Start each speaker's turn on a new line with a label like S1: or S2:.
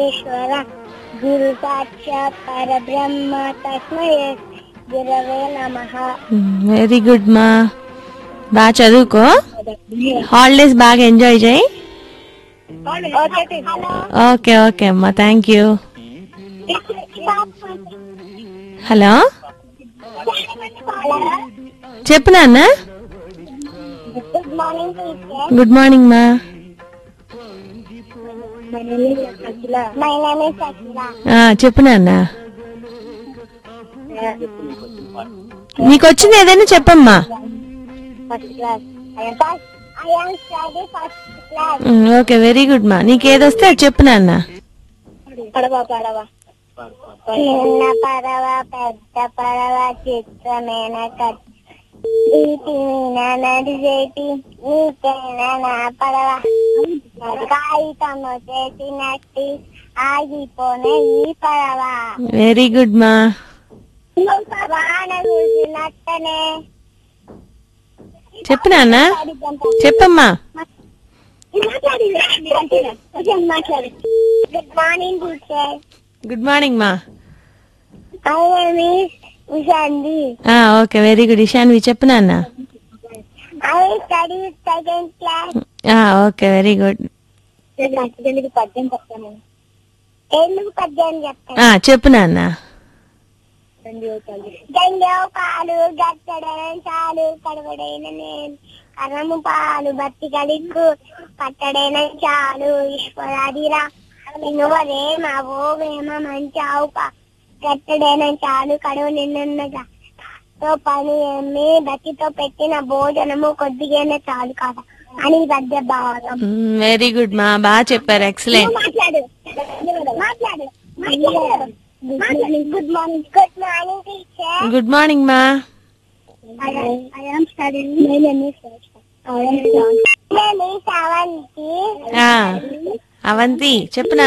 S1: ఈశ్వర గురు సాక్షాత్ పరబ్రహ్మ తస్మయ గురవే నమ
S2: వెరీ గుడ్ మా బాగా చదువుకో హాలిడేస్ బాగా ఎంజాయ్ చేయి ఓకే ఓకే అమ్మా థ్యాంక్ యూ హలో చెప్పు నాన్న
S1: good morning teacher
S2: good morning ma'am
S1: my name is Akhila my name is Akhila
S2: ఆ, చెప్పు నాన్న నీకు వచ్చింది ఏదైనా చెప్పమ్మా
S1: first class I first I am study first class
S2: um, okay very good ma'am నీకు ఏదొస్తే అది చెప్పు నాన్న
S1: పడవ పడవ చిన్న పడవ పెద్ద పడవ చిత్రమైన కట్ నీటి మీద నడిచేటి నీకైనా నా పడవ కాగితము చేసినట్టి ఆగిపోనే ఈ పడవ
S2: వెరీ గుడ్ మా
S1: వాన చూసినట్టనే
S2: చెప్పు నాన్న చెప్పమ్మా
S1: good morning teacher
S2: good morning ma'am
S1: I miss ఉషాంది
S2: ah, okay very good Ishanvi చెప్పు నాన్న
S1: I study second class
S2: ah, okay very good
S1: ఎందుకు పద్యం చెప్తాను ఎందుకు పద్యం చెప్తాను
S2: ఆ, చెప్పు నాన్న
S1: గంగవు పాలు గచ్చడైన చాలు కడవడైన నేను కర్రము పాలు బత్తి కలిక్కు పట్టడైన చాలు ఈశ్వరాదిరా నువ్వరేమ ఓ వేమ మంచి ఆవు గట్టడైన చాలు కడువు నిన్నగా తో పని ఏమి బతితో పెట్టిన భోజనము కొద్దిగానే చాలు కదా అని ఈ మధ్య భాగం
S2: వెరీ గుడ్ మా బాగా చెప్పారు ఎక్సలెంట్
S1: మాట్లాడు మాట్లాడు మాట్లాడు good morning good morning good morning teacher
S2: good morning ma'am
S1: I am, I am studying. My name is I am John. My name is Avanti.
S2: ఆ, అవంతి చెప్పు నాన్న